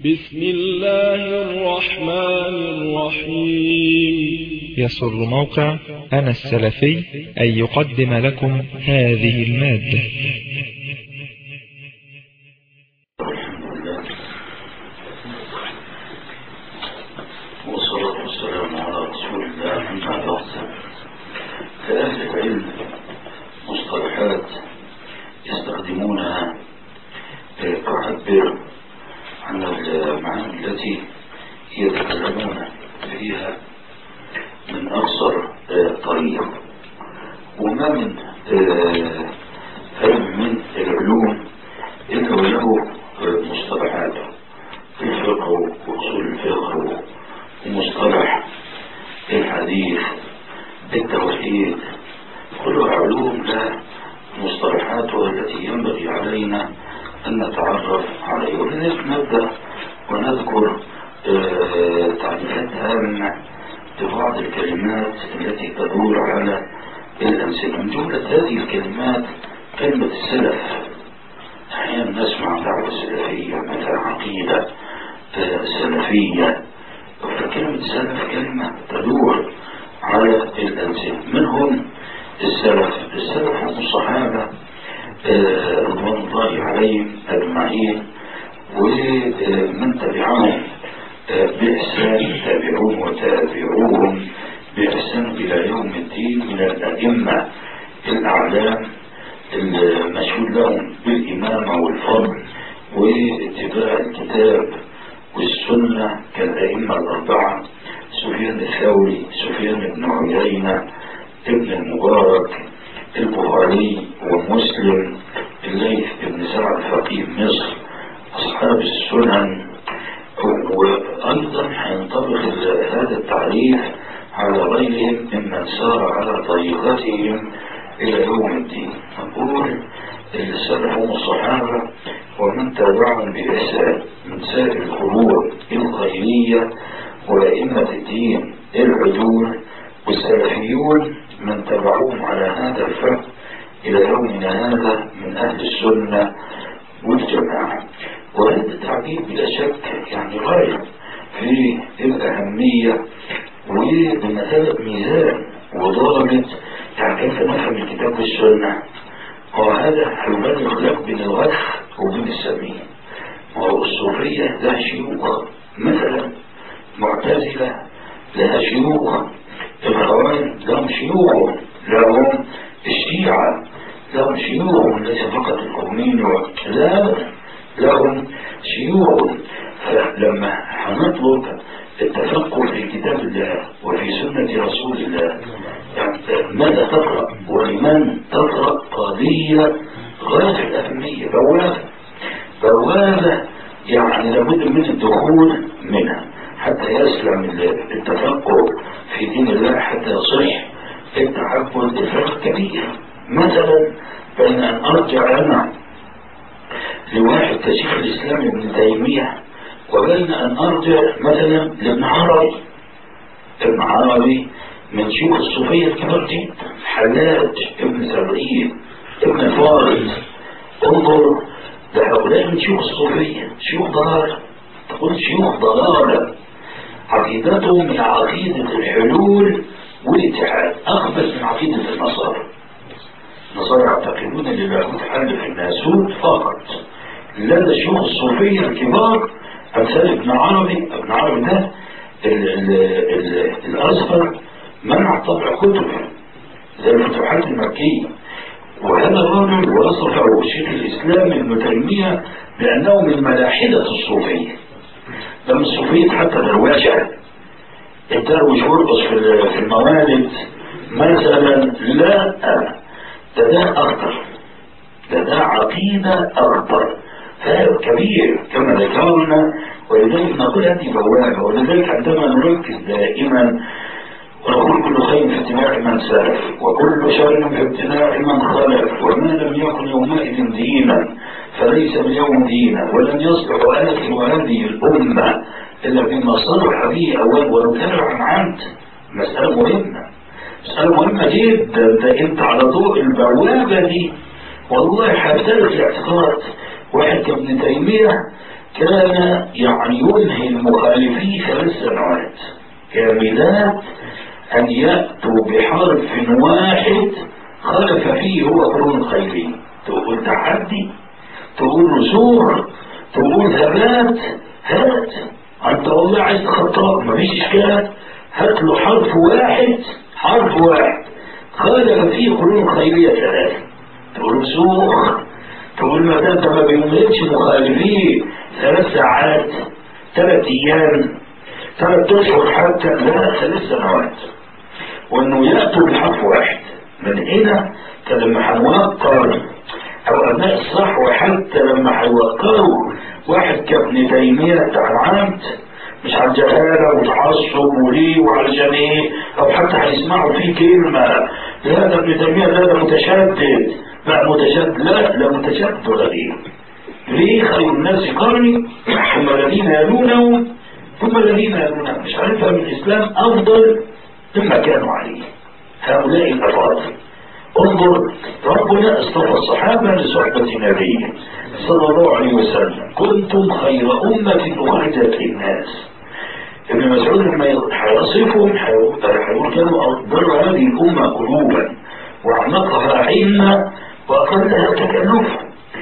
بسم الله الرحمن الرحيم يسر موقع أنا السلفي أن يقدم لكم هذه المادة والصلاة والسلام على رسول الله أما بعد فأهل العلم مصطلحات يستخدمونها تعبر عن المعاني التي يتكلمون فيها من أقصر طريق وما من علم من العلوم إلا وله مصطلحات في الفقه وأصول الفقه ومصطلح الحديث التوحيد كلها علوم لها مصطلحاتها التي ينبغي علينا أن نتعرف عليها ولذلك نبدأ ونذكر تعريفات هامة لبعض الكلمات التي تدور على الأمثلة من جملة هذه الكلمات كلمة السلف أحيانا نسمع دعوة سلفية مثلا عقيدة سلفية فكلمة سلف كلمة تدور على الأمثلة منهم السلف السلف هم الصحابة رضوان الله عليهم أجمعين ومن تبعهم بإحسان تابعون وتابعوهم بإحسان إلى يوم الدين من الأئمة الأعلام المشهود لهم بالإمامة والفضل واتباع الكتاب والسنة كالأئمة الأربعة سفيان الثوري سفيان بن عيينة ابن المبارك البخاري ومسلم الليث بن سعد فقيه مصر أصحاب السنن وأيضا هينطبق هذا التعريف على غيرهم ممن سار على طريقتهم إلى يوم الدين نقول السلف هم الصحابة ومن تابعهم بإحسان من سائر القرون الخيرية وأئمة الدين العدول والسلفيون من تبعوهم على هذا الفهم إلى يومنا هذا من أهل السنة والجماعة وهذا التعبير بلا شك يعني غاية في الأهمية وبمثابة ميزان وضابط يعني كيف نفهم الكتاب والسنة وهذا هيبان الخلاف بين الغث وبين السمين وهو الصوفية لها شيوخ مثلا معتزلة لها شيوخ الخوارج لهم شيوخ لهم الشيعة لهم شيوخ ليس فقط الكومين لا لهم شيوخ فلما هنطلب التفكر في كتاب الله وفي سنة رسول الله يعني ماذا تقرأ ولمن تقرأ قضية غاية الأهمية بوابة بوابة يعني لابد من الدخول منها حتى يسلم التفكر في دين الله حتى يصح التعبد الفرق كبير مثلا بين أن أرجع أنا لواحد كشيخ الإسلام ابن تيمية وبين أن أرجع مثلا لابن عربي ابن عربي من شيوخ الصوفية الكبار جدا حلاج ابن سبعين ابن فارس انظر لهؤلاء من شيوخ الصوفية شيوخ ضلالة تقول شيوخ ضلالة عقيدتهم هي عقيدة الحلول والاتحاد أخبث من عقيدة النصارى النصارى يعتقدون أن اللاهوت حل في الناسوت فقط لدى شيوخ الصوفية الكبار أمثال ابن عربي ابن عربي ده الأزهر منع طبع كتب زي الفتوحات المكية وهذا الرجل وصفه شيخ الإسلام ابن تيمية بأنه من ملاحدة الصوفية ده من الصوفية حتى درواشة الدروش يرقص في الموالد مثلا لا ده ده أخطر ده ده عقيدة أخطر فارق كبير كما ذكرنا ولذلك نقول هذه بوابة ولذلك عندما نركز دائما ونقول كل خير في اتباع من سلف وكل شر في ابتلاع من خلف وما لم يكن يومئذ دينا فليس اليوم دينا ولن يصلح آخر هذه الأمة إلا بما صلح به أول ونكرر عن عمد مسألة مهمة مسألة مهمة جدا ده أنت على ضوء البوابة دي والله هيختلف الاعتقاد واحد كابن تيمية كان يعني ينهي المخالفين ثلاث سنوات كاملات أن يأتوا بحرف واحد خلف فيه هو قرون خيري تقول تحدي تقول رسوخ تقول ثبات هات انت والله عايز خطاب مفيش اشكال هات له حرف واحد حرف واحد خالف فيه قرون خيرية ثلاثة تقول رسوخ تقول ما ده انت ما بيملكش مخالفين ثلاث ساعات ثلاث ايام ثلاث اشهر حتى لا ثلاث سنوات وانه ياتوا بحرف واحد من هنا لما هنوقر او ابناء الصحوه حتى لما هيوقروا واحد كابن تيميه بتاع العمد مش على الجهاله وتعصب وليه وعلشان ايه او حتى هيسمعوا فيه كلمه لا ده ابن تيميه لا ده متشدد بقى متشدد لا لا متشدد ولا ليه ليه خير الناس قرني ثم الذين يلونهم ثم الذين يلونهم مش عارفها من الاسلام افضل مما كانوا عليه هؤلاء الافاضل انظر ربنا اصطفى الصحابه لصحبه نبيه صلى الله عليه وسلم كنتم خير امه اخرجت للناس ابن مسعود لما هيصفهم هيقول كانوا افضل هذه الامه قلوبا واعمقها علما واقلها تكلفا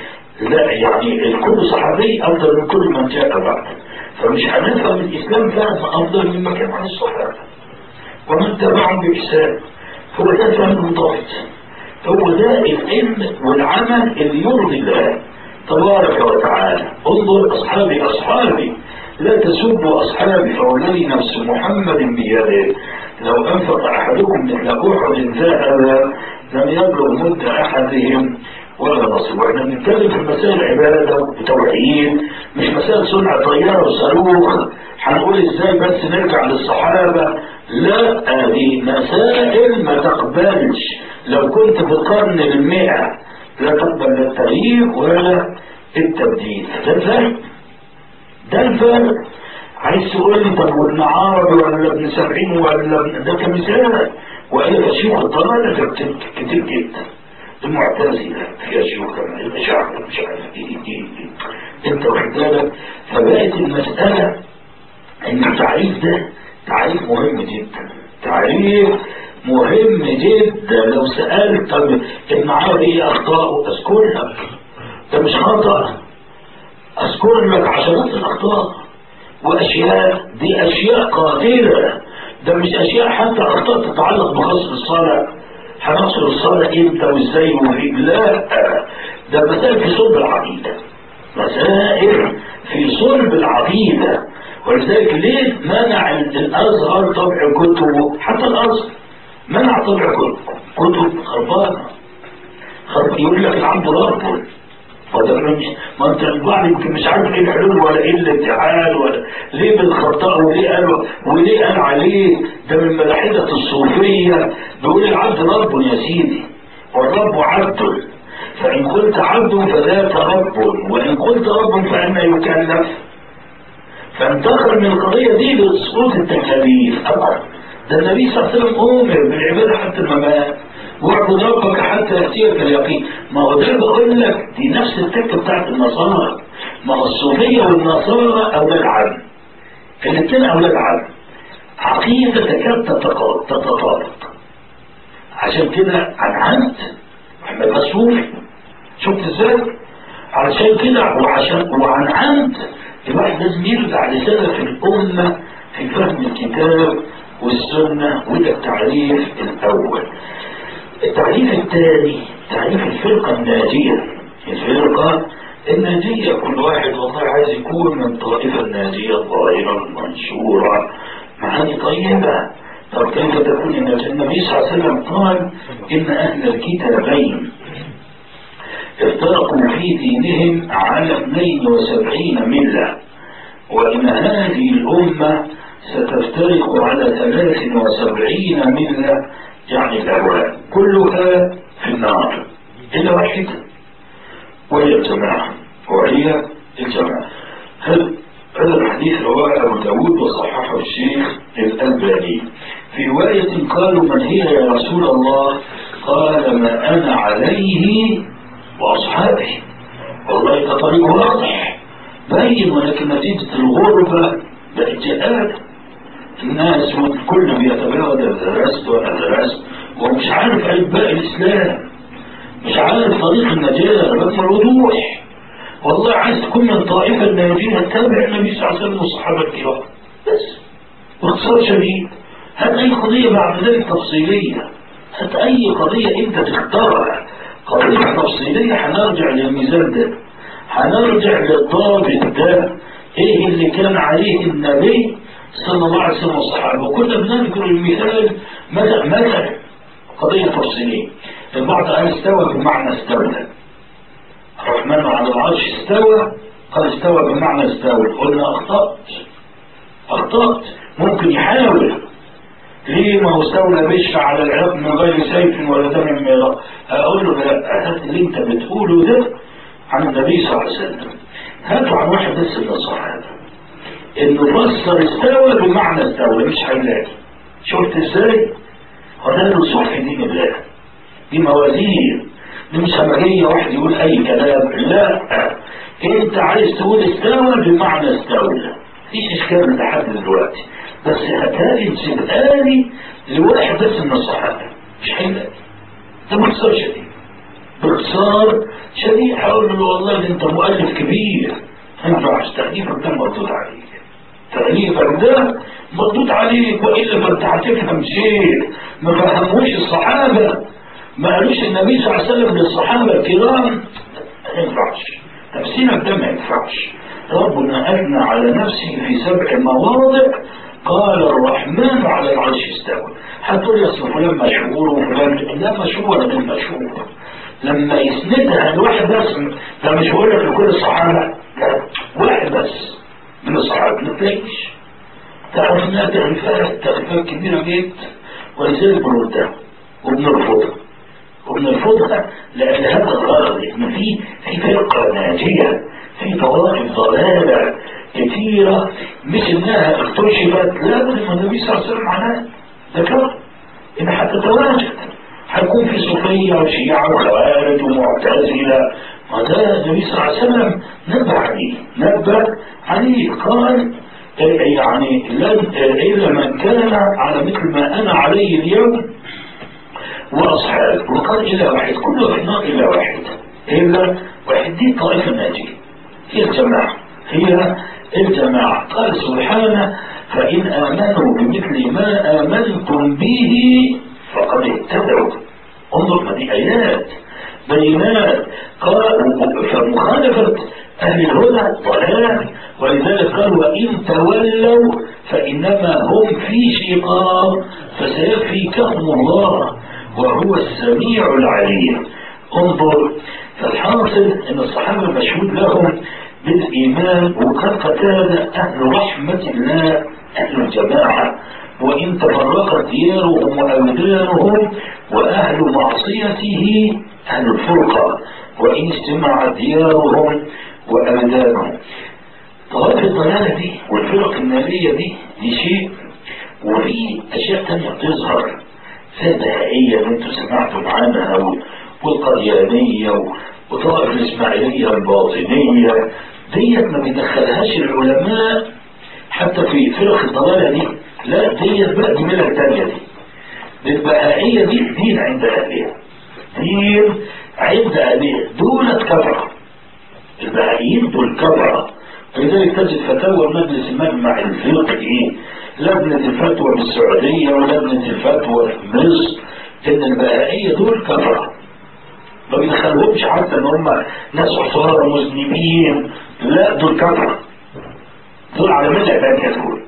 لا يعني الكل صحابي افضل من كل من جاء بعد فمش هنفهم الاسلام فهم افضل مما كان عن الصحابه ومن تبعهم باحسان هو ده فهم منضبط هو ده العلم والعمل اللي يرضي الله تبارك وتعالى انظر اصحابي اصحابي لا تسبوا اصحابي فوالذي نفس محمد بيده لو انفق احدكم مثل احد ذهب لم يبلغ مد احدهم ولا نصيب واحنا بنتكلم في مسائل عباده وتوحيد مش مسائل صنع طياره وصاروخ هنقول ازاي بس نرجع للصحابه لا هذه مسائل ما تقبلش لو كنت في القرن المئة لا تقبل لا التغيير ولا التبديل ده الفرق ده الفرق عايز تقول لي طب وابن عربي ولا ابن سبعين ولا ابن ده كمثال والا فشيوخ الضلاله كتير جدا المعتزلة فيها شيوخ كمان الأشاعرة مش عارف ايه ايه ايه انت واخد بالك فبقت المسألة ان التعريف ده تعريف مهم جدا تعريف مهم جدا لو سألت طب ابن عربي ايه اخطاءه اذكرها ده مش خطأ اذكر لك عشرات الاخطاء واشياء دي اشياء قاتلة ده مش اشياء حتى اخطاء تتعلق بخصم الصلاة هنصل الصلاة امتى وازاي وفي لا ده مسائل في صلب العقيدة مسائل في صلب العقيدة ولذلك ليه منع الازهر طبع كتبه حتى الازهر منع طبع كتب خربانة يقول لك العبد رب وده مش ما انت البعض يمكن مش عارف ايه الحلول ولا ايه الانتحال ولا ليه بالخطأ وليه قال وليه قال عليه ده من ملاحدة الصوفية بيقول العبد رب يا سيدي والرب عبد فإن قلت عبد فذاك رب وإن قلت رب فأنا يكلف فانتقل من القضية دي لسقوط التكاليف أبدا ده النبي صلى الله عليه وسلم أمر بالعبادة حتى الممات واعبد ربك حتى يأتيك اليقين ما هو ده بقول لك دي نفس التكة بتاعت النصارى ما هو الصوفية والنصارى أولاد عم الاثنين أولاد عم عقيدة تكاد تتطابق عشان كده أنعمت محمد الصوفي شفت ازاي؟ علشان كده وعشان وأنعمت الواحد لازم يرجع لسلف الأمة في فهم الكتاب والسنة وده التعريف الأول التعريف الثاني تعريف الفرقة الناجية الفرقة الناجية كل واحد والله عايز يكون من طائفة الناجية الظاهرة المنشورة معاني طيبة طب كيف تكون الناجية النبي صلى الله عليه وسلم قال إن أهل الكتابين افترقوا في دينهم على 72 ملة وإن هذه الأمة ستفترق على 73 ملة يعني الأهواء كلها في النار إلا واحدة وهي الجماعة وهي الجماعة هل هذا الحديث رواه أبو داود وصححه الشيخ الألباني في رواية قالوا من هي يا رسول الله قال ما أنا عليه وأصحابي والله ده طريق واضح باين ولكن نتيجة الغربة بقت جهالة الناس والكل بيتبادل درست ولا درست ومش عارف ألباء الإسلام مش عارف طريق النجاة رغم الوضوح والله عايز تكون من طائفة الناجية تتابع النبي صلى الله عليه وسلم والصحابة الكرام بس باختصار شديد هات أي قضية بعد ذلك تفصيلية هات أي قضية أنت تختارها قضية تفصيلية هنرجع للميزان ده هنرجع للضابط ده ايه اللي كان عليه النبي صلى الله عليه وسلم والصحابه وكنا بنذكر المثال مثلا مثلا قضيه تفصيليه البعض قال استوى بمعنى استولى الرحمن على العرش استوى قال استوى بمعنى استوى قلنا اخطات اخطات ممكن يحاول ليه ما هو استولى بيشفع على العراق من غير سيف ولا دم ميراث اقول له لا هات اللي انت بتقوله ده عن النبي صلى الله عليه وسلم هاتوا عن واحد بس من الصحابه انه فسر استوى بمعنى استوى مش هيلاقي شفت ازاي؟ وده الوصول في دين الله دي موازين دي مش همجيه واحد يقول اي كلام لا انت عايز تقول استوى بمعنى استولى مفيش اشكال لحد دلوقتي بس هتلاقي انسبها لي لواحد بس من الصحابه مش هيلاقي ده باختصار شديد باختصار شديد هقول له والله انت مؤلف كبير ما ينفعش تأليفك ده مردود عليك تأليفك ده مردود عليك وإلا فأنت هتفهم شيء ما فهموش الصحابة ما قالوش النبي صلى الله عليه وسلم للصحابة الكرام ما ينفعش تفسيرك ده ما ينفعش ربنا أثنى على نفسه في سبع مواضع قال الرحمن على العرش استوى هتقول يا فلان مشهور وفلان لا مشهور ولا غير مشهور لما يسندها لواحد بس ده مش بقول لك لكل الصحابه لا واحد بس من الصحابه ما تلاقيش تعرف انها تعريفات تعريفات كبيره جدا ولذلك بنردها وبنرفضها وبنرفضها لان هذا الغرض ان في في فرقه ناجيه في طوائف ضلاله كثيره مش انها اكتشفت لا بد من النبي صلى الله عليه وسلم عنها ذكر انها هتتواجد هيكون في صوفية وشيعة وخوارج ومعتزلة وده النبي صلى الله عليه وسلم نبه عليه نبه عليه قال يعني لن إلا من كان على مثل ما أنا عليه اليوم وأصحاب وقال إلا واحد كل واحد إلا واحد إلا واحد دي طائفة ناجية هي الجماعة هي الجماعة قال سبحانه فإن آمنوا بمثل ما آمنتم به فقد اهتدوا انظر ما دي آيات بينات قال فمخالفة أهل الهدى ضلال ولذلك قال وإن تولوا فإنما هم في شقاق فسيكفيكهم الله وهو السميع العليم انظر فالحاصل أن الصحابة مشهود لهم بالإيمان وقد قتال أهل رحمة الله أهل الجماعة وإن تفرقت ديارهم وأبدانهم وأهل معصيته أهل الفرقة وإن اجتمعت ديارهم وأبدانهم طوائف الضلالة دي والفرق النارية دي دي شيء وفي أشياء تانية بتظهر زي البهائية اللي انتوا سمعتوا عنها والقريانية وطائف الإسماعيلية الباطنية ديت ما بيدخلهاش العلماء حتى في فرق الضلالة دي لا ديت بقى دي ملة تانية دي البهائية دي دين عند أهلها دين عند أهلها دولة كفرة البهائيين دول كفرة ولذلك تجد فتاوى مجلس المجمع الفقهي لجنة الفتوى بالسعودية ولجنة الفتوى في مصر إن البهائية دول كفرة ما بيدخلهمش حتى إن هم ناس عصارى مذنبين لا دول كفرة دول على مدى تانية دول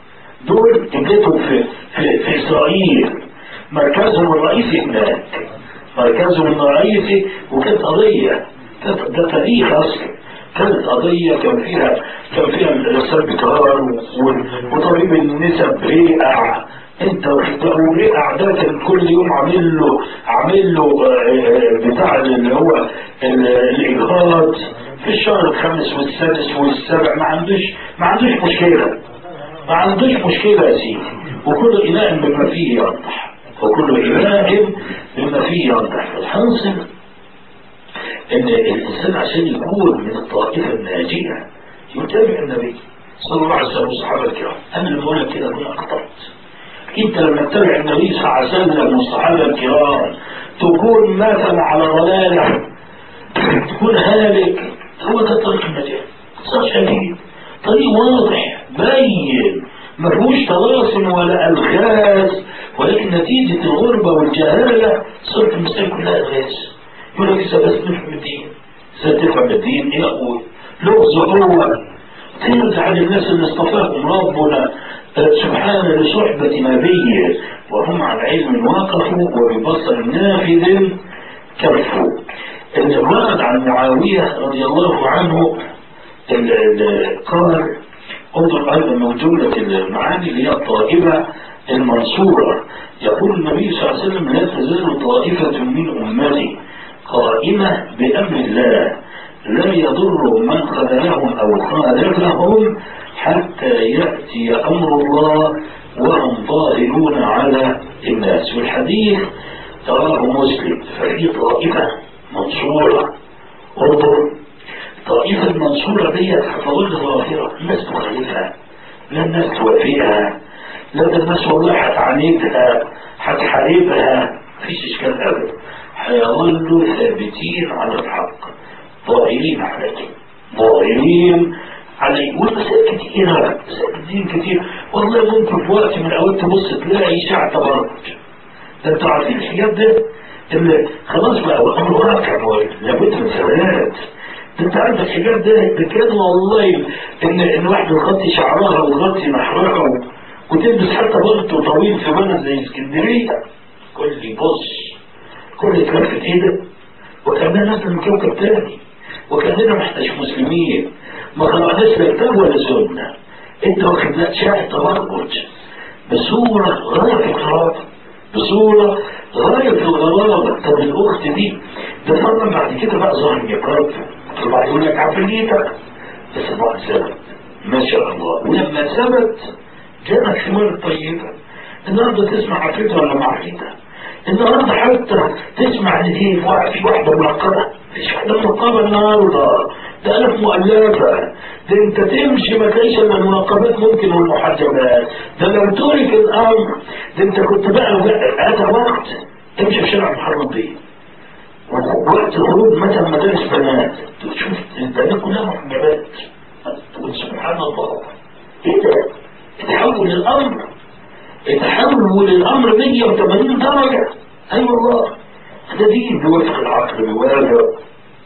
دول قبلتهم في, في, في إسرائيل مركزهم الرئيسي هناك مركزهم الرئيسي وكانت قضية ده تاريخ أصلا كانت قضية كان فيها كان فيها الإرسال بكرار وطبيب النسب ريقع انت وريقع ده كان كل يوم عامل له عامل له بتاع اللي هو الإجهاض في الشهر الخامس والسادس والسابع ما عندوش ما عندوش مشكلة ما عندوش مشكلة يا سيدي وكل إناء بما فيه ينضح وكل إناء بما فيه ينضح الحاصل ان الانسان عشان يكون من الطائفة الناجية يتابع النبي صلى الله عليه وسلم والصحابة الكرام أنا لما أقول لك كده أكون أخطأت أنت لما تتبع النبي صلى الله عليه وسلم والصحابة الكرام تكون مثلا على ضلالة تكون هالك هو ده طريق النجاة صار شديد طريق واضح باين ما فيهوش طلاسم ولا الغاز ولكن نتيجة الغربة والجهالة صارت المسائل كلها الغاز يقول لك إذا بس نفهم الدين إذا تفهم الدين يا أخوي لغز هو ترجع للناس اللي اصطفاهم ربنا سبحانه لصحبة نبيه وهم على علم وقفوا وببصر نافذ كفوا اللي ورد عن معاوية رضي الله عنه قال انظر ايضا من جملة المعاني اللي هي الطائفة المنصورة يقول النبي صلى الله عليه وسلم لا تزال طائفة من أمتي قائمة بأمر الله لا يضر من خذلهم أو خالفهم حتى يأتي أمر الله وهم ظاهرون على الناس والحديث تراه مسلم ففي طائفة منصورة انظر الطائفة المنصورة دي هتظل ظاهرة الناس تخالفها لا الناس توافقها لا ده الناس والله هتعاندها هتحاربها مفيش اشكال ابدا هيظلوا ثابتين على الحق ظاهرين عليه ظاهرين عليه والمسائل كتيرة مسائل كتير كتير والله ممكن في وقت من الأوقات تبص تلاقي إشاعة تبرج ده انتوا عارفين الحجاب ده اللي خلاص بقى الأمر واقع لابد من ثبات ده انت عندك الحجاب ده ده كان والله ان ان واحده تغطي شعرها وتغطي نحرها وتلبس حتى بلطو طويل في بلد زي اسكندريه كل يبص كل يتلفت ايده وكاننا ناس من كوكب تاني وكاننا ما احناش مسلمين ما خلقناش لا كتاب ولا سنه انت واخد لك شاعر تبرج بصوره غايه في الخرافه بصوره غايه في الغرابه طب الاخت دي ده طبعا بعد كده بقى ظهر نقاب طبعا يقول لك عفريتك بس الله ثبت ما شاء الله ولما ثبت جاءت ثمار طيبه النهارده تسمع عفريتها ولا ما عفريتها النهارده حتى تسمع ان في في واحده منقبه مفيش واحده منقبه النهارده ده ألف مؤلفة ده انت تمشي ما تلاقيش الا المنقبات ممكن والمحجبات ده لو ترك الامر ده انت كنت بقى هذا وقت تمشي في شارع محرم بيه وقت خروج مثلا مدارس بنات تشوف البنات كلها محجبات تقول سبحان الله ايه ده؟ تحول الامر تحول الامر 180 درجه اي أيوة والله ده دين بيوافق العقل بيوافق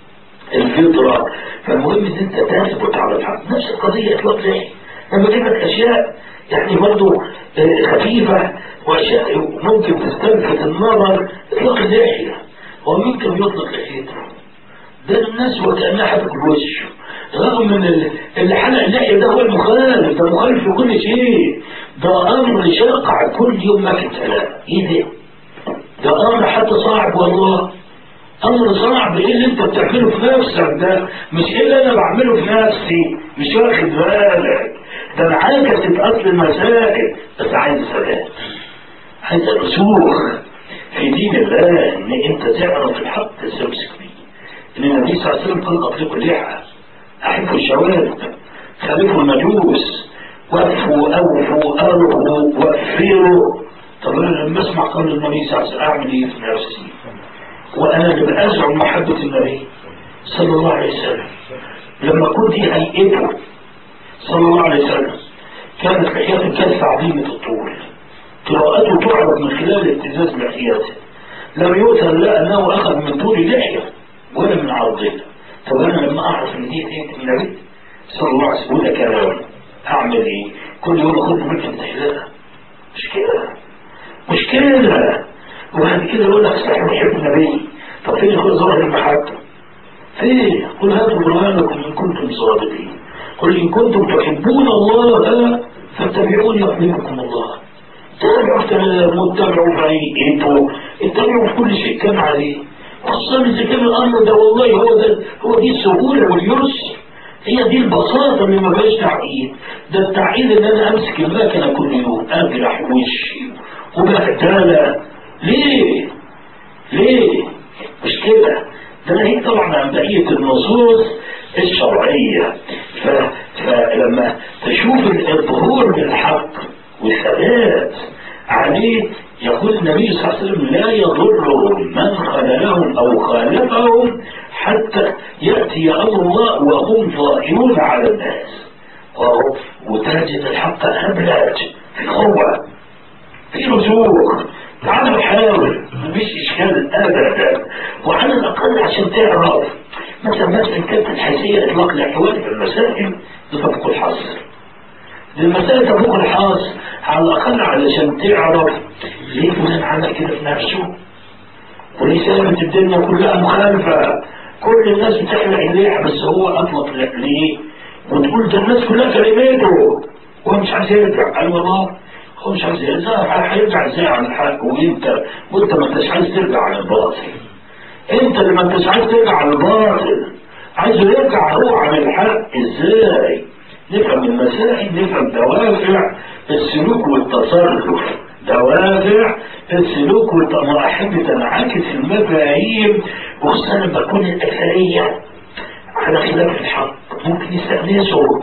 الفطره فالمهم ان انت تثبت على الحق نفس القضيه اطلاق ليه لما اجيب لك اشياء يعني برضه خفيفه واشياء ممكن تستلفت النظر اطلاق اللحيه هو مين كان يطلق لحيته؟ ده الناس وكانها حاطط وشه رغم ان اللي حلق اللحيه ده هو المخالف ده مخالف في كل شيء ده امر شاقع كل يوم ما كنت ايه ده؟ ده امر حتى صعب والله امر صعب ايه اللي انت بتعمله في نفسك ده مش ايه اللي انا بعمله في نفسي مش واخد بالك ده انا عاكست اصل المسائل بس عايز ثبات عايز رسوخ في دين الله ان انت تعرف الحق تستمسك بيه ان النبي صلى الله عليه وسلم قال اطلقوا اللحى احبوا الشوارب خالفوا المجوس وقفوا اوفوا اروا وفروا طب انا لما اسمع قول النبي صلى الله عليه وسلم اعمل ايه في نفسي وانا اللي ازعم محبه النبي صلى الله عليه وسلم لما كنت هيئته صلى الله عليه وسلم كانت لحيته كلفة عظيمة الطول قراءته تعرض من خلال اهتزاز لحيته لم يؤثر لا انه اخذ من طول لحيه ولا من عرضها طب انا لما اعرف ان دي هيئه النبي صلى الله عليه وسلم وده كلام اعمل ايه؟ كل يوم اخد منك تحليلها مش كده مش كده وبعد كده يقول لك صحيح بحب النبي طب فين يكون ظاهر المحبه؟ فين؟ قل هاتوا برهانكم ان كنتم صادقين قل ان كنتم تحبون الله فاتبعوني يحببكم الله تابعوا الكلام واتبعوا هيئته اتبعوا في كل شيء كان عليه خصوصا اذا كان الامر ده والله هو ده هو دي السهوله واليسر هي دي البساطه اللي ما فيهاش تعقيد ده التعقيد ان انا امسك المكنه كل يوم اجرح وشي وبهدله ليه؟ ليه؟ مش كده ده ناهيك طبعا عن بقيه النصوص الشرعيه ف... فلما تشوف الظهور بالحق والثبات عليه يقول النبي صلى الله عليه وسلم لا يضرهم من خذلهم او خالفهم حتى ياتي امر الله وهم ظاهرون على الناس وتجد الحق ابلج في قوه في رسوخ تعالوا حاول مفيش اشكال ابدا وعلى الاقل عشان تعرف مثلا مثلا كانت الحيثيه اطلاق الاحوال في المسائل تفوق الحصر المسائل تفوق الحصر على الاقل علشان تعرف ليه فلان عمل كده في نفسه وليه سلمت الدنيا كلها مخالفه كل الناس بتحلق ايديها بس هو اطلق ليه وتقول ده الناس كلها كلماته هو مش عايز يرجع قال والله هو مش عايز يرجع هيرجع ازاي عن الحق وانت وانت ما انتش عايز ترجع عن الباطل انت اللي ما انتش عايز ترجع عن الباطل عايز يرجع هو عن الحق ازاي نفهم المسائل نفهم دوافع السلوك والتصرف دوافع السلوك والمراحل تنعكس المفاهيم وخصوصا لما تكون الاكثريه على خلاف الحق ممكن يستأنسوا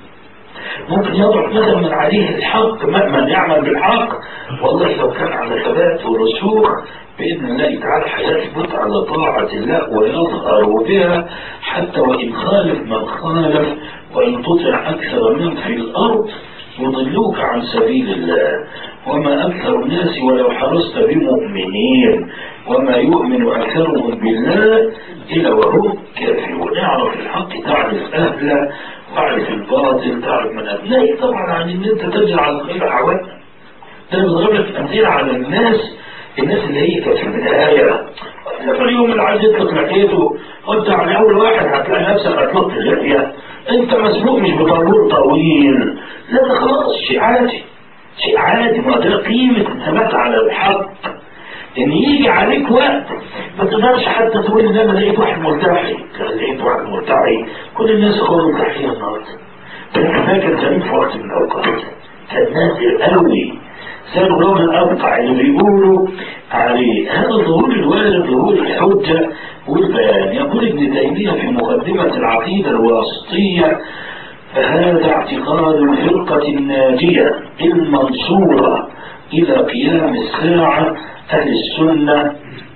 ممكن يضرب مثلا من عليه الحق من يعمل بالحق والله لو كان على ثبات ورسوخ بإذن الله تعالى هيثبت على طاعة الله ويظهر بها حتى وإن خالف من خالف وإن تطع أكثر من في الأرض يضلوك عن سبيل الله وما أكثر الناس ولو حرصت بمؤمنين وما يؤمن أكثرهم بالله إلا وهم كافرون اعرف الحق تعرف أهله تعرف الباطل تعرف من أبنائي طبعا عن إن أنت تجعل الخير عوامل ده بضرب لك أمثلة على الناس الناس اللي هي كانت في البداية لما اليوم اللي عايز يطلق لحيته وانت على اول واحد هتلاقي نفسك اطلقت اللحيه انت مسبوق مش بطابور طويل لا ده خلاص شيء عادي شيء عادي ما ده قيمه الثبات على الحق ان يجي عليك وقت ما تقدرش حتى تقول ان انا لقيت واحد ملتحي لقيت واحد ملتحي كل الناس اخوان ملتحيين النهارده انا فاكر كان في وقت من الاوقات كان نادر قوي زي الرجل الأبقع اللي بيقولوا عليه هذا ظهور الوارد ظهور الحجة والبيان يقول ابن تيمية في مقدمة العقيدة الواسطية فهذا اعتقاد الفرقة الناجية المنصورة إلى قيام الساعة أهل السنة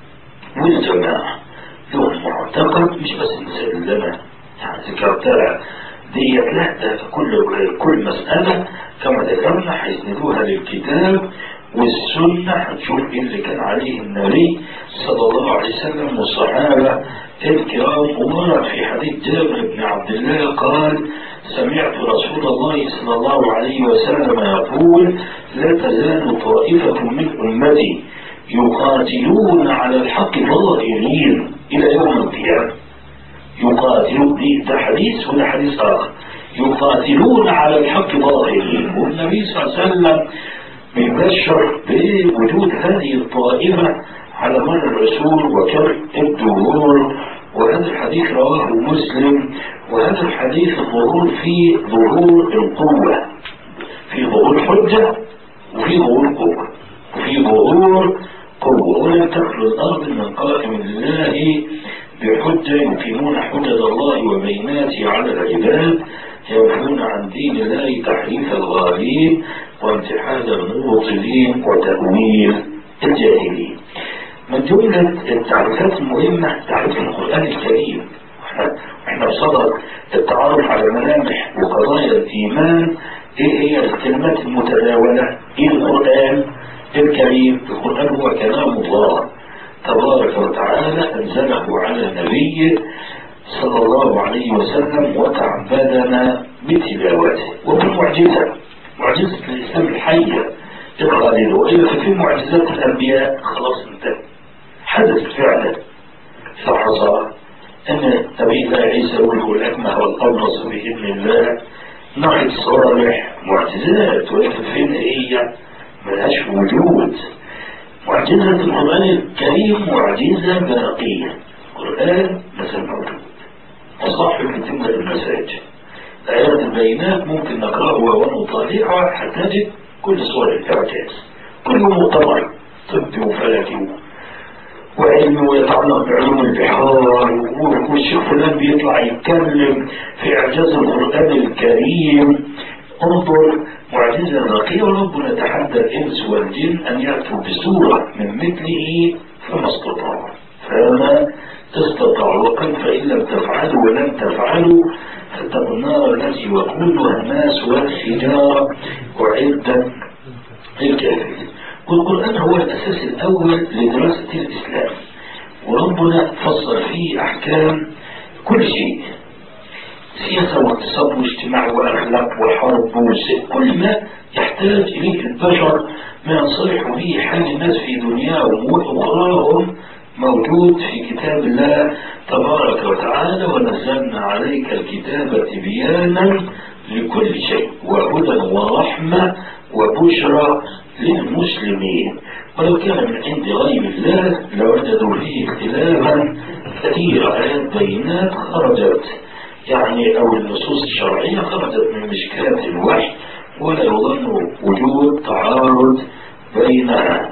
والجماعة لهم معتقد مش بس مسلمة يعني ذكرتها ديت لا ده كل كل مسألة كما ذكرنا هيسندوها للكتاب والسنة هنشوف ايه اللي كان عليه النبي صلى الله عليه وسلم والصحابة الكرام ومرة في حديث جابر بن عبد الله قال سمعت رسول الله صلى الله عليه وسلم يقول لا تزال طائفة من أمتي يقاتلون على الحق ظاهرين إلى يوم القيامة يقاتلون ده حديث وده حديث آخر يقاتلون على الحق ظاهرين والنبي صلى الله عليه وسلم بيبشر بوجود هذه الطائفة على مر الرسول وكم الدهور وهذا الحديث رواه مسلم وهذا الحديث الظهور في ظهور القوة في ظهور حجة وفي ظهور قوة وفي ظهور قوة ولم تخلو الأرض من قائم الله بحجة يقيمون حجج الله وبيناته على العباد ينفون عن دين الله تحريف الغالين وامتحان المبطلين وتأويل الجاهلين من جملة التعريفات المهمة تعريف القرآن الكريم احنا بصدد التعرف على ملامح وقضايا الإيمان ايه هي الكلمات المتداولة ايه القرآن الكريم القرآن هو كلام الله تبارك وتعالى أنزله على نبيه صلى الله عليه وسلم وتعبدنا بتلاوته وبالمعجزة معجزة الإسلام الحية الخالدة وإلا في معجزات الأنبياء خلاص انتهى حدث فعلا فحصل أن نبي الله عيسى يقول الأكمه والأبرص بإذن الله ناحية صالح معجزات ولكن فين هي ملهاش وجود معجزة القرآن الكريم معجزة باقية القرآن مثل موجود وصاحب تتم المساجد آيات البينات ممكن نقرأها ونطالعها حتى نجد كل صور الإعجاز كل مؤتمر طبي وفلكي وعلم ويتعلق بعلوم البحار والشيخ فلان بيطلع يتكلم في إعجاز القرآن الكريم انظر معجزة راقية وربنا تحدى الإنس والجن أن يأتوا بسورة من مثله فما استطاعوا فما استطاعوا وقال فإن لم تفعلوا ولم تفعلوا فاتقوا النار التي وقودها الناس والحجارة أعدت للكافرين والقرآن هو الأساس الأول لدراسة الإسلام وربنا فصل فيه أحكام كل شيء سياسة واقتصاد واجتماع وأخلاق وحرب وسيء كل ما يحتاج إليه البشر ما ينصلح به حال الناس في دنياهم وأخراهم موجود في كتاب الله تبارك وتعالى ونزلنا عليك الكتاب تبيانا لكل شيء وهدى ورحمة وبشرى للمسلمين ولو كان من عند غير الله لوجدوا فيه اختلافا كثيرا آيات بينات خرجت يعني أو النصوص الشرعية خرجت من مشكلة الوحي ولا يظن وجود تعارض بينها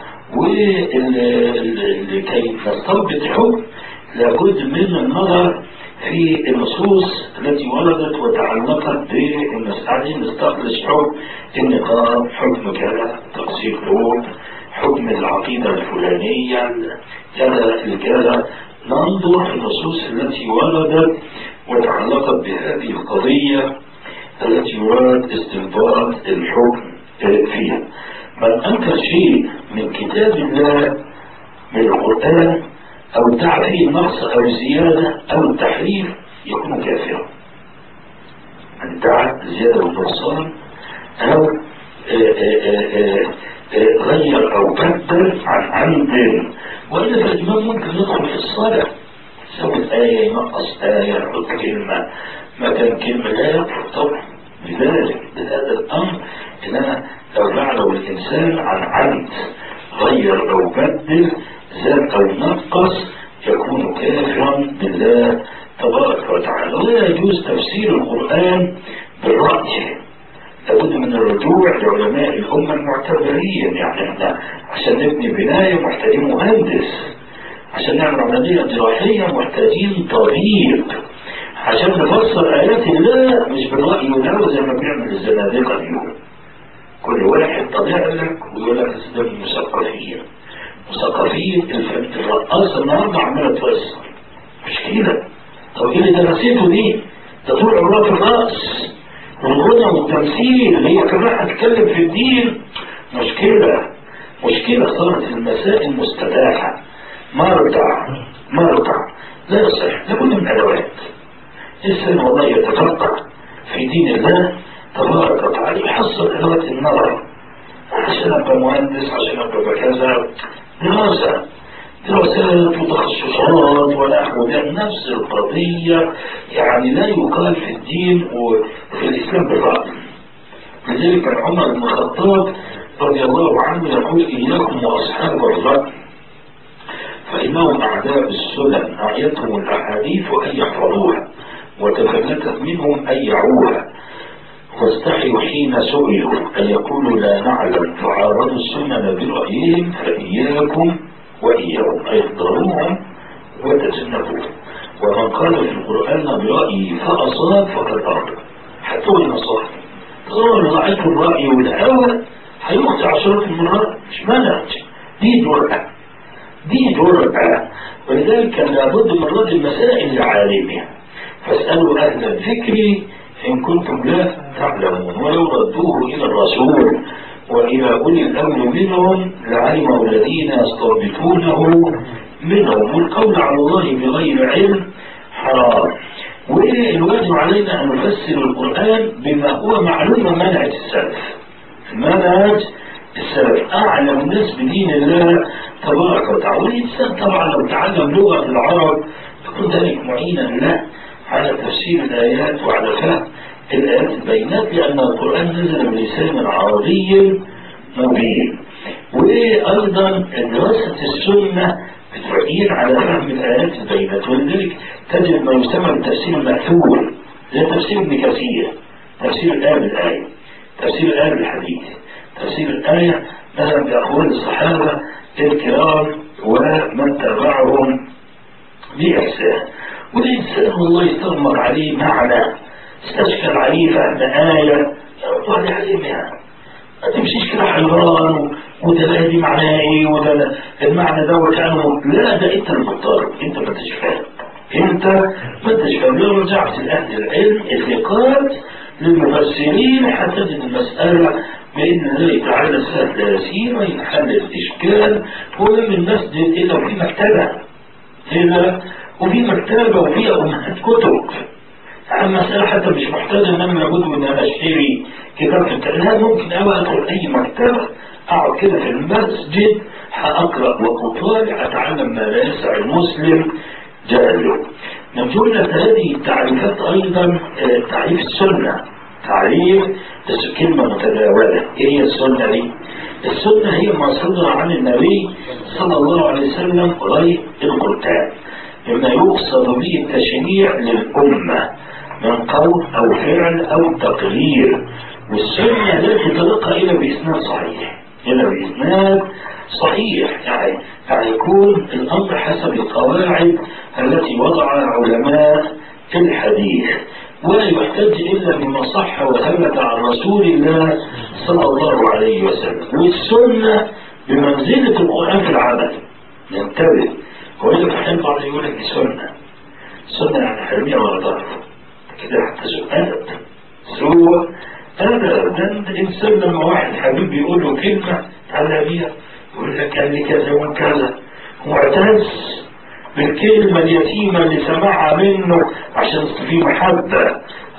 ولكي نستنبط حكم لابد من النظر في النصوص التي وردت وتعلقت بالمسألة نستخلص حكم النقاب حكم كذا تقصير قلوب حكم العقيدة الفلانية كذا كذا ننظر في النصوص التي وردت وتعلقت بهذه القضية التي يراد استنباط الحكم فيها من أنكر شيء من كتاب الله من القرآن أو ادعى فيه النقص أو الزيادة أو التحريف يكون كافرا من ادعى زيادة ونقصان أو غير أو بدل عن عمد وإلا فالإمام ممكن يدخل في الصلاة يسوي آية ينقص آية يحط كلمة مكان كلمة لا يكفر طبعا لذلك بهذا الأمر إنما لو فعله الإنسان عن عمد غير أو بدل زاد أو نقص يكون كافرا بالله تبارك وتعالى ولا يجوز تفسير القرآن بالرأي لابد من الرجوع لعلماء الأمة المعتبرين يعني احنا عشان نبني بناية محتاجين مهندس عشان نعمل عملية جراحية محتاجين طبيب عشان نفسر آيات الله مش بالرأي والهوى زي ما بيعمل الزنادقة اليوم كل واحد طلع لك ويقول لك ده مثقفين مثقفين الرقاصة النهارده عمالة تفسر مش كده طب ايه اللي درسته دي؟ ده طول عمرها في الرأس والغنى والتمثيل هي كمان هتتكلم في الدين مشكلة مشكلة صارت المسائل مستباحة مرضع مرضع لا يصح لابد من أدوات الإنسان والله يتفقه في دين الله تبارك وتعالى يحصل أدوات النظر عشان أبقى مهندس عشان أبقى كذا دراسة دراسات وتخصصات ونحو ذلك نفس القضية يعني لا يقال في الدين وفي الإسلام بالرأي لذلك كان عمر بن الخطاب رضي الله عنه يقول إياكم وأصحاب الرأي فإنهم أعداء السنن أعيتهم الأحاديث أن يحفظوها وتفلتت منهم أن يعوها واستحيوا حين سئلوا أن يقولوا لا نعلم فعارضوا السنن برأيهم فإياكم وإياهم أي احذروهم وتجنبوهم ومن قال في القرآن برأيه فأصاب فقد أرضى حتى والنصارى قالوا رأيت الرأي والهوى هيخطي عشرات المرات مش منهج دي جرأة دي جرأة ولذلك كان لابد من رد المسائل لعالمها فاسألوا أهل الذكر إن كنتم لا تعلمون ولو ردوه إلى الرسول وإلى أولي الأمر منهم لعلمه الذين يستربطونه منهم والقول على الله بغير علم حرام والواجب علينا أن نفسر القرآن بما هو معلوم منهج السلف منهج السلف أعلم الناس بدين الله تبارك وتعالى والإنسان طبعا لو تعلم لغة العرب يكون ذلك معينا له على تفسير الآيات وعلى فهم الآيات البينات لأن القرآن نزل بلسان عربي مبين وأيضا دراسة السنة بتعين على فهم الآيات البينات ولذلك تجد ما يسمى بالتفسير المأثور زي تفسير ابن كثير تفسير الآية بالآية تفسير الآية بالحديث تفسير الآية مثلا بأقوال الصحابة الكرام ومن تبعهم بإحسان والإنسان والله يستغمر عليه معنى استشكل عليه فهم آية يا رب هذه علمها ما تمشيش كده حيران وده لا دي معناها ايه وده لا المعنى ده وكانه لا ده انت المضطرب انت ما انتش فاهم انت ما انتش فاهم لو رجعت لاهل العلم الثقات للمفسرين هتجد المساله بإذن الله تعالى سهلة يسيرة ينحل الإشكال ومن المسجد إلا وفي مكتبة هنا وفي مكتبة وفي أمهات كتب المسألة حتى مش محتاج ان انا لابد ان انا اشتري كتاب في التقرير ممكن اوي ادخل اي مكتبة اقعد كده في المسجد هاقرا واطالع اتعلم ما لا يسع المسلم جهله من جملة هذه التعريفات ايضا تعريف السنة تعريف كلمة متداولة ايه هي السنة دي؟ السنة هي ما صدر عن النبي صلى الله عليه وسلم غير القرآن مما يقصد به التشريع للأمة من قول أو فعل أو تقرير والسنة لا تتلقى إلا بإسناد صحيح إلا بإسناد صحيح يعني يعني يكون الأمر حسب القواعد التي وضعها علماء الحديث ولا يحتج إلا بما صح وثبت عن رسول الله صلى الله عليه وسلم والسنة بمنزلة القرآن في العمل ننتبه هو اللي بحب على يقول لك سنة سنة يعني حرمية ولا ضرب كده حتى سؤال سوى هذا ده الإنسان لما واحد حبيب يقول له كلمة على بيها يقول لك قال لي كذا وكذا معتز بالكلمة اليتيمة اللي سمعها منه عشان في محبة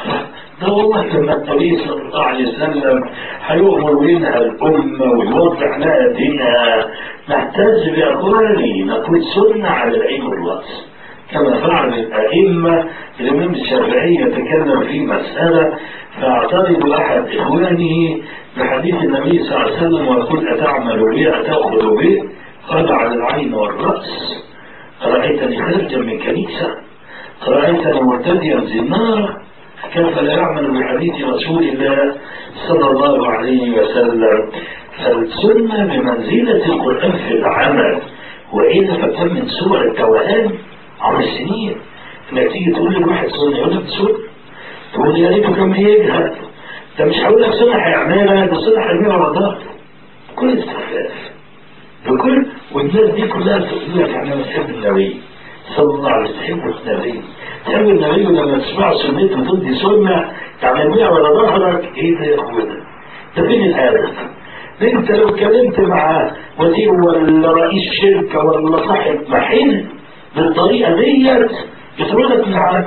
ده والله لما النبي صلى الله عليه وسلم هيؤمر منها الأمة ويوضح لها دينها نحتاج بأقوالي نقول سنة على العين والرأس كما فعل الأئمة الإمام الشافعي يتكلم في مسألة فاعترض أحد إخوانه بحديث النبي صلى الله عليه وسلم ويقول أتعمل به أتأخذ به قال على العين والرأس رأيتني خارجا من كنيسة رأيتني مرتديا زنارا كيف لا يعمل بحديث رسول الله صلى الله عليه وسلم فالسنة بمنزلة القرآن في العمل وإلا فكم من سور التوهان عبر السنين انك تيجي تقول لواحد سنة يقول لك سنة تقول يا ريته كان بيجهد ده مش هقول لك سنة هيعملها ده سنة هيعملها على ضغط كل استخفاف بكل والناس دي كلها تقول لك احنا بنحب النبي صلى الله عليه وسلم تحب النبي تحب النبي لما تسمع سنته تدي سنة تعمل بيها على ظهرك ايه ده يا اخوانا ده فين الهدف انت لو اتكلمت مع وزير ولا رئيس شركة ولا صاحب محل بالطريقة ديت يطردك من العمل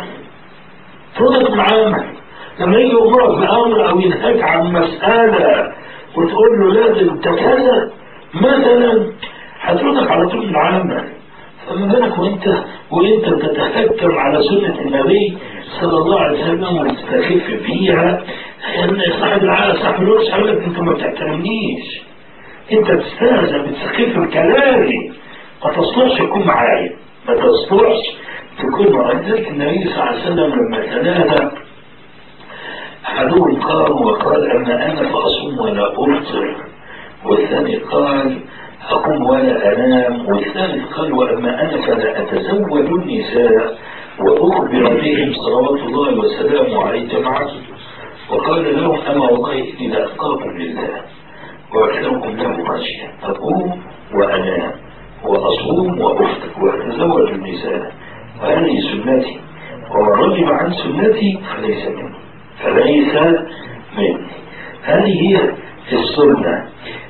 يطردك من العمل لما يجي يأمرك بأمر أو ينهاك عن مسألة وتقول له لازم انت كذا مثلا هتردك على طول من العمل فما بالك وانت وانت تتحكم على سنة النبي صلى الله عليه وسلم وتستخف فيها يعني صاحب العالم صاحب الوقت هيقول لك انت ما بتحترمنيش انت بتستهزأ بتسخف بكلامي ما تصلحش تكون معايا ما تصلحش تكون معايا لذلك النبي صلى الله عليه وسلم لما تنادى احدهم قام وقال اما انا فاصوم ولا افطر والثاني قال أقوم ولا أنام والثالث قال وأما أنا فلا أتزوج النساء وأخبر بهم صلوات الله وسلامه عليه جماعة وقال لهم أما والله إني لأتقاكم لله وأكثركم له خشية أقوم وأنام وأصوم وأفطر وأتزوج النساء وهذه سنتي ومن رغب عن سنتي فليس مني فليس مني هذه هي السنة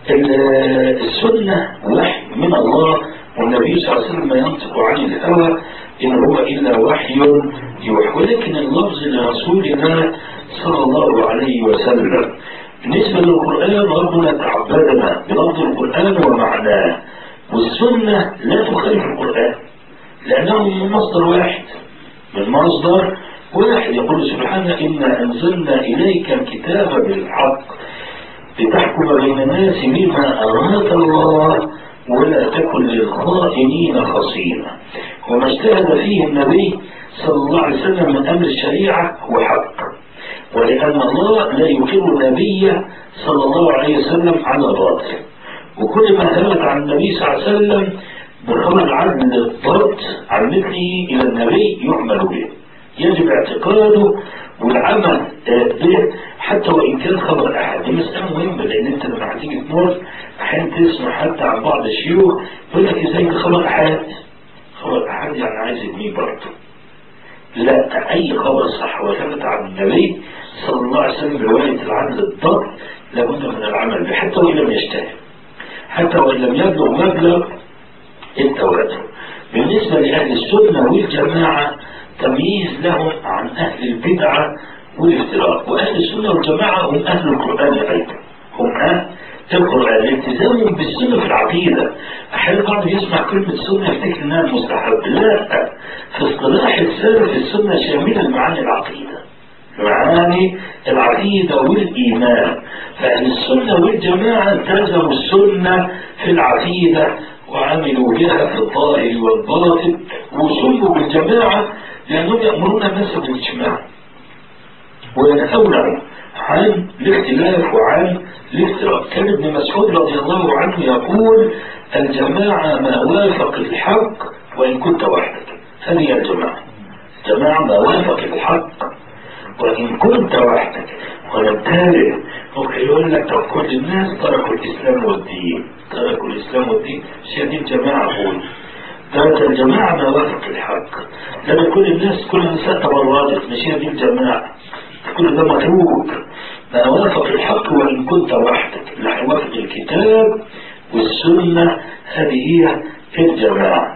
السنة وحي من الله والنبي صلى الله عليه وسلم ينطق عن الهوى إن هو إلا وحي يوحي ولكن اللفظ لرسول الله صلى الله عليه وسلم بالنسبة للقرآن ربنا تعبدنا بلفظ القرآن ومعناه والسنة لا تخالف القرآن لأنه من مصدر واحد من مصدر واحد يقول سبحانه إنا أنزلنا إليك الكتاب بالحق لتحكم بين الناس بما أراك الله ولا تكن للخائنين خصيما وما اجتهد فيه النبي صلى الله عليه وسلم من أمر الشريعة هو حق ولأن الله لا يقر النبي صلى الله عليه وسلم على باطل وكل ما ثبت عن النبي صلى الله عليه وسلم بخبر العدل الضبط عن مثله إلى النبي يعمل به يجب اعتقاده والعمل به حتى وإن كان خبر أحد دي مسألة مهمة لأن أنت لما هتيجي تمر أحيانا تسمع حتى عن بعض الشيوخ يقول لك إزاي ده خبر أحد خبر أحد يعني عايز يبنيه برضه لا أي خبر صح وثبت عن النبي صلى الله عليه وسلم برواية العدل الضبط لابد من العمل به حتى وإن لم يجتهد حتى وإن لم يبلغ مبلغ التواتر بالنسبة لأهل السنة والجماعة تمييز لهم عن أهل البدعة والافتراء وأهل السنة والجماعة هم أهل القرآن أيضا هم أهل القرآن التزام بالسنة في العقيدة أحيانا بعض يسمع كلمة سنة يفتكر إنها مستحب لا في اصطلاح السلف السنة شاملة لمعاني العقيدة معاني العقيدة والإيمان فأهل السنة والجماعة التزموا السنة في العقيدة وعملوا بها في الظاهر والباطن وسموا بالجماعة لأنهم يأمرون الناس بالاجتماع وينهونهم عن الاختلاف وعن الافتراء كان ابن مسعود رضي الله عنه يقول الجماعة ما وافق الحق وإن كنت وحدك هذه الجماعة الجماعة ما وافق الحق وإن كنت وحدك ونبتالي ممكن يقول لك طب كل الناس تركوا الإسلام والدين تركوا الإسلام والدين مش هذه الجماعة أقول ده الجماعة ما وافق الحق لما كل الناس كل النساء تبردت مش هذه الجماعة كل ده متروك ما وافق الحق وإن كنت وحدك اللي هيوافق الكتاب والسنة هذه هي الجماعة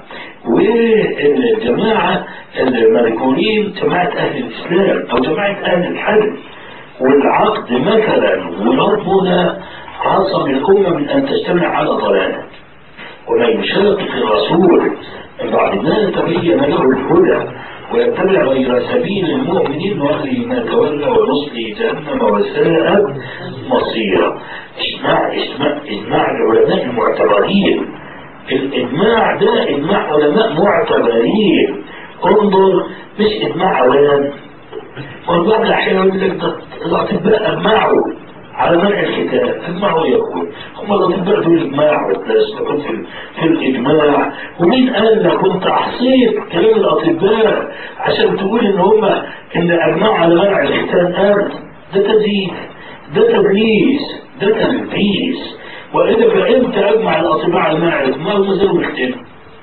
والجماعة المذكورين جماعة أهل الإسلام أو جماعة أهل الحدث والعقد مثلا وربنا عصم الأمة من أن تجتمع على ضلالة ومن يشاقق الرسول من بعد ما تبين له الهدى ويتبع غير سبيل المؤمنين وأهله ما تولى ونصلي جهنم وساءت مصيرا اجماع اجماع اجماع العلماء المعتبرين الاجماع ده اجماع علماء معتبرين انظر مش اجماع عوام والبعض احيانا يقول لك ده الاطباء اجمعوا على منع الختان اجمعوا يقول هم الاطباء دول اجمعوا لا يستطيعون في, في الاجماع ومين قال لك كنت احصيت كلام الاطباء عشان تقول ان هم ان اجمعوا على منع الختان ابدا ده تزييف ده تدليس ده تلبيس واذا فانت اجمع الاطباء على منع الختان هم زي الختان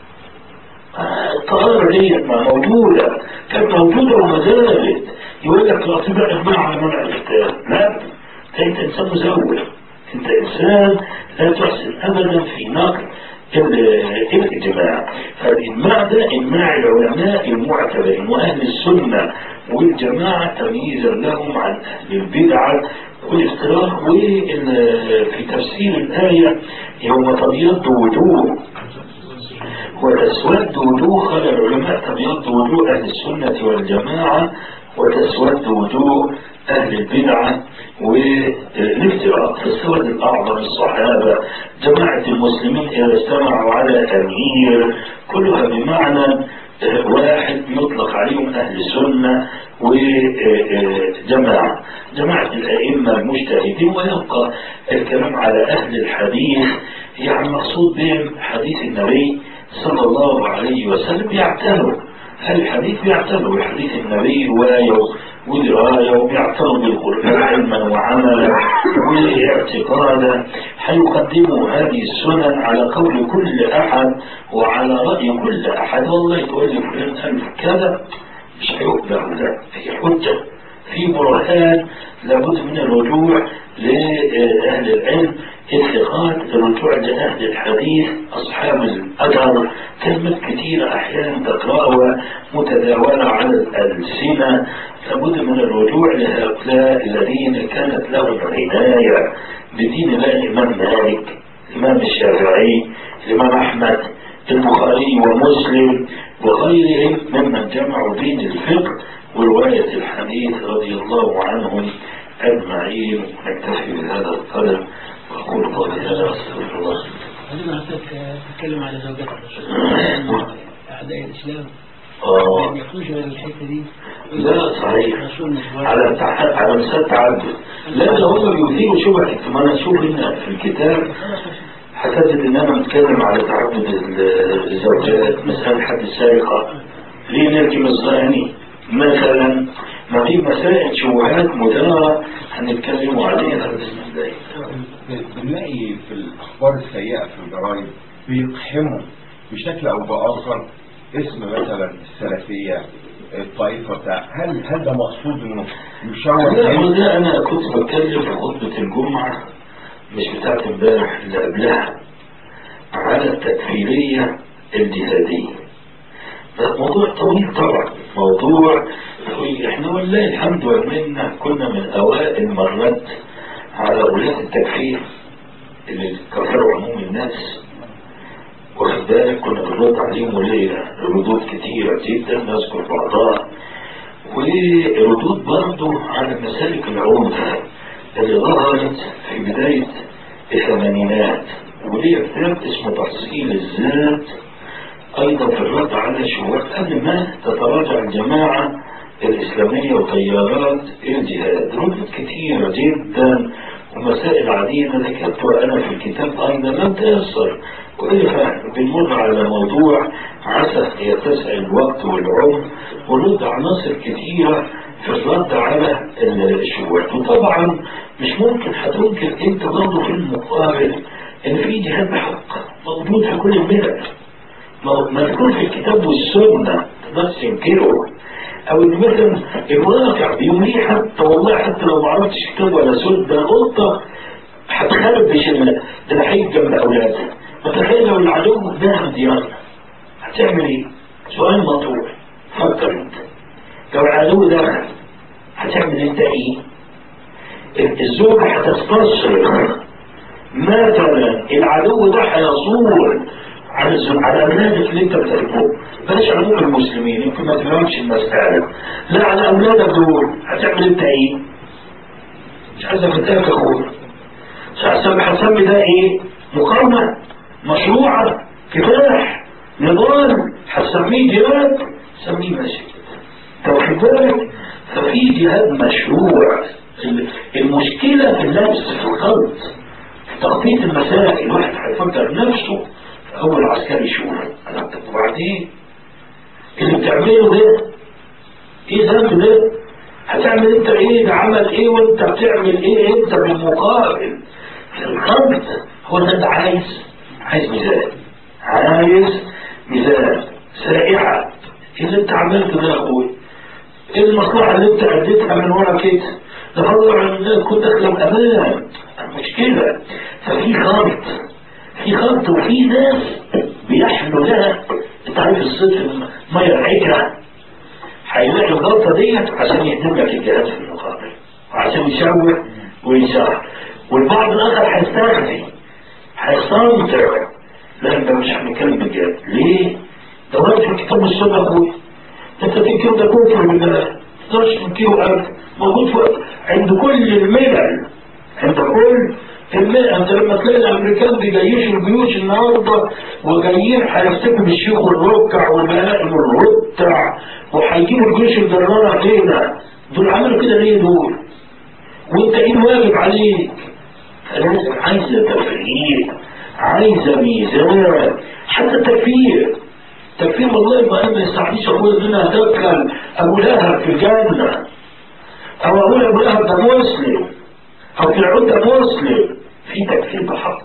الطهارة ديت ما موجودة كانت موجودة وما زالت يقول لك الاطباء اجمعوا على منع الختان لا انت انسان مزور انت انسان لا تحسن ابدا في نقل الاجماع فالاجماع ده اجماع العلماء المعتبرين واهل السنه والجماعه تمييزا لهم عن اهل البدعه والافتراق وفي تفسير الايه يوم تبيض وجوه وتسود وجوه قال العلماء تبيض وجوه اهل السنه والجماعه وتسود وجوه أهل البدعة والافتراء في السود الأعظم الصحابة جماعة المسلمين إذا اجتمعوا على أمير كلها بمعنى واحد يطلق عليهم أهل السنة وجماعة جماعة الأئمة المجتهدين ويبقى الكلام على أهل الحديث يعني مقصود بهم حديث النبي صلى الله عليه وسلم يعتنوا هل الحديث يعتنوا بحديث النبي رواية ودراية وبيعتنوا بالقرآن علما وعملا واعتقادا حيقدموا هذه السنن على قول كل أحد وعلى رأي كل أحد والله تقول لي فلان قال كذا مش هيقبل ده هي حجة في برهان لابد من الرجوع لأهل العلم الثقات الرجوع لأهل الحديث أصحاب الأثر كلمات كثيرة أحيانا تقرأها متداولة على الألسنة لابد من الرجوع لهؤلاء الذين كانت لهم عناية بدين الله الإمام مالك الإمام الشافعي الإمام أحمد البخاري ومسلم وغيرهم ممن جمعوا بين الفقه ورواية الحديث رضي الله عنهم أجمعين نكتفي بهذا القدر وأقول قولي هذا أستغفر الله عندما حضرتك تتكلم على زوجات الرسول أعداء الإسلام آه ما يخرجوا من الحتة دي لا صحيح الرسول مش واحد. على التع- على مسألة تعدد لا ده هم بيثيروا شبهة ما انا اشوف هنا في الكتاب هتجد ان انا متكلم على تعدد ال- الزوجات مسألة حد السرقة ليه نرجم الزاني مثلا ما في مسائل شبهات مدارة هنتكلم عليها بإذن الله بنلاقي في الأخبار السيئة في الجرايد بيقحموا بشكل أو بآخر اسم مثلا السلفية الطائفة بتاع هل هل ده مقصود إنه يشوه لا الناس؟ ده انا كنت بتكلم في خطبة الجمعة مش بتاعت امبارح اللي قبلها على التكفيرية الجهادية ده موضوع طويل طبعا موضوع طويل احنا والله الحمد والمنة كنا من اوائل من رد على ولاة التكفير اللي كفروا عموم الناس واخد بالك كنا بنرد عليهم وليلة ردود كتيرة جدا نذكر بعضها وردود برضه على مسالك العنف اللي ظهرت في بداية الثمانينات وليه كتاب اسمه تحصيل الذات أيضا في الرد على شبهات قبل ما تتراجع الجماعة الإسلامية وتيارات الجهاد ردود كثيرة جدا ومسائل عديدة ذكرتها أنا في الكتاب أيضا لم تيسر كيف بنمر على موضوع عسى يتسع الوقت والعمر ونرد عناصر كثيرة في الرد على الشبهات وطبعا مش ممكن هتنكر انت برضه في المقابل ان في جهاد بحق موجود في كل البلد ما ما تكون في الكتاب والسنة تقدرش تنكره او ان مثلا الواقع بيمليه حتى والله حتى لو ما عرفتش كتاب ولا سنة ده قطة هتخربش ال- ده انا هيجي جنب اولادها فتخيل لو العدو داخل ديارنا هتعمل ايه؟ سؤال مطروح فكر انت لو العدو دخل هتعمل انت ايه؟ الزوجة هتستصرخ مثلا العدو ده هيصور على الزوج على اولادك اللي انت بتحبهم بلاش عموم المسلمين يمكن ما تفهمش المسألة لا على اولادك دول هتعمل انت ايه؟ مش عايز افتاك اخويا مش هسمي هسمي ده ايه؟ مقاومة مشروعة كفاح نضال هسميه جهاد سميه مسجد طب خد بالك ففي جهاد مشروع المشكلة في اللبس في الخلط في تخطيط المسائل الواحد هيفكر نفسه في أول عسكري يشوف أنا طب وبعدين اللي بتعمله ده إيه ذنب ده؟ هتعمل أنت إيه ده عمل إيه وأنت بتعمل إيه أنت بالمقابل في الخلط هو ده أنت عايز عايز ميزان عايز ميزان سائعة إيه اللي أنت عملته ده يا أخويا؟ ايه المصلحة اللي انت اديتها من ورا كده ده فضل عن الناس كنت اخلق امان المشكلة ففي خلط في خلط وفي ناس بيحملوا لها انت عارف الصيف مية العجرة هيلاقي الغلطة ديت عشان يهدم لك الجهاز في المقابل وعشان يشوه ويشرح والبعض الاخر هيستغني هيستمتع لا ده مش هنتكلم بجد ليه؟ ده ورد في الكتاب والسنة اخويا انت تنكر ده كفر بالله تقدرش تنكره ابدا موجود في عند كل الملل عند كل الملل انت لما تلاقي الامريكان بيجيشوا الجيوش النهارده وجايين هيفتكوا بالشيخ والركع والبهائم والرتع وهيجيبوا الجيوش الجرارة هنا دول عملوا كده ليه دول؟ وانت ايه الواجب عليك؟ لازم عايزه تفريق عايزه ميزان حتى التكفير تكفير والله ما أنا يستعديش أقول إن أنا أدخل أبو لهب في الجنة أو أقول أبو لهب ده مسلم أو فرعون ده مسلم في تكفير بحق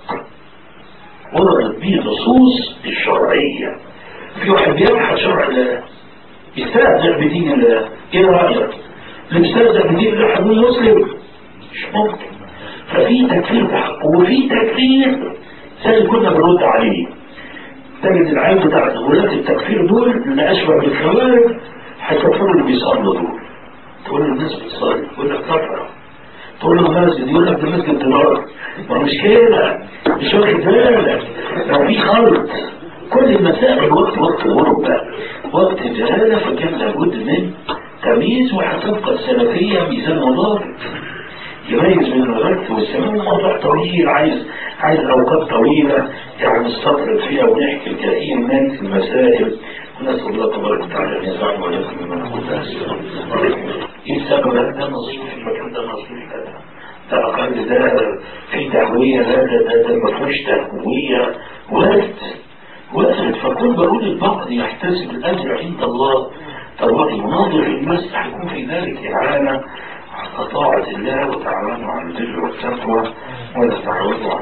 وردت به نصوص الشرعية في واحد بيبحث شرع الله يستهزأ بدين الله إيه رأيك؟ اللي بيستهزأ بدين الله هيكون مسلم؟ مش ممكن ففي تكفير بحق وفي تكفير زي اللي كنا بنرد عليه تجد العين بتاعت ولاة التكفير دول اللي أشبه بالخوارج هيكفروا اللي بيصلوا دول تقول له الناس بتصلي يقول لك كفرة تقول له مسجد يقول لك ده مسجد دولار ما مش كده مش واخد بالك لو في خلط كل المسائل وقت وقت غربة وقت جهالة فكان لابد من تمييز وهتبقى السلفية ميزان وضابط يميز بين الغرب والسماء موضوع طويل عايز عايز اوقات طويله يعني نستطرد فيها ونحكي الكثير من المسائل ونسال الله تبارك وتعالى ان يسمعنا ولكم مما نقول ايه السبب ده نصيب في المكان ده نصيب كذا الأقل ده في تهوية لا ده ده, ده ما فيهوش تهوية وارد وارد فكل بقول البعض يحتسب الأجر عند الله طبعا مناظر الناس هيكون في ذلك إعانة على طاعة الله وتعاونوا على البر والتقوى ولا تعاونوا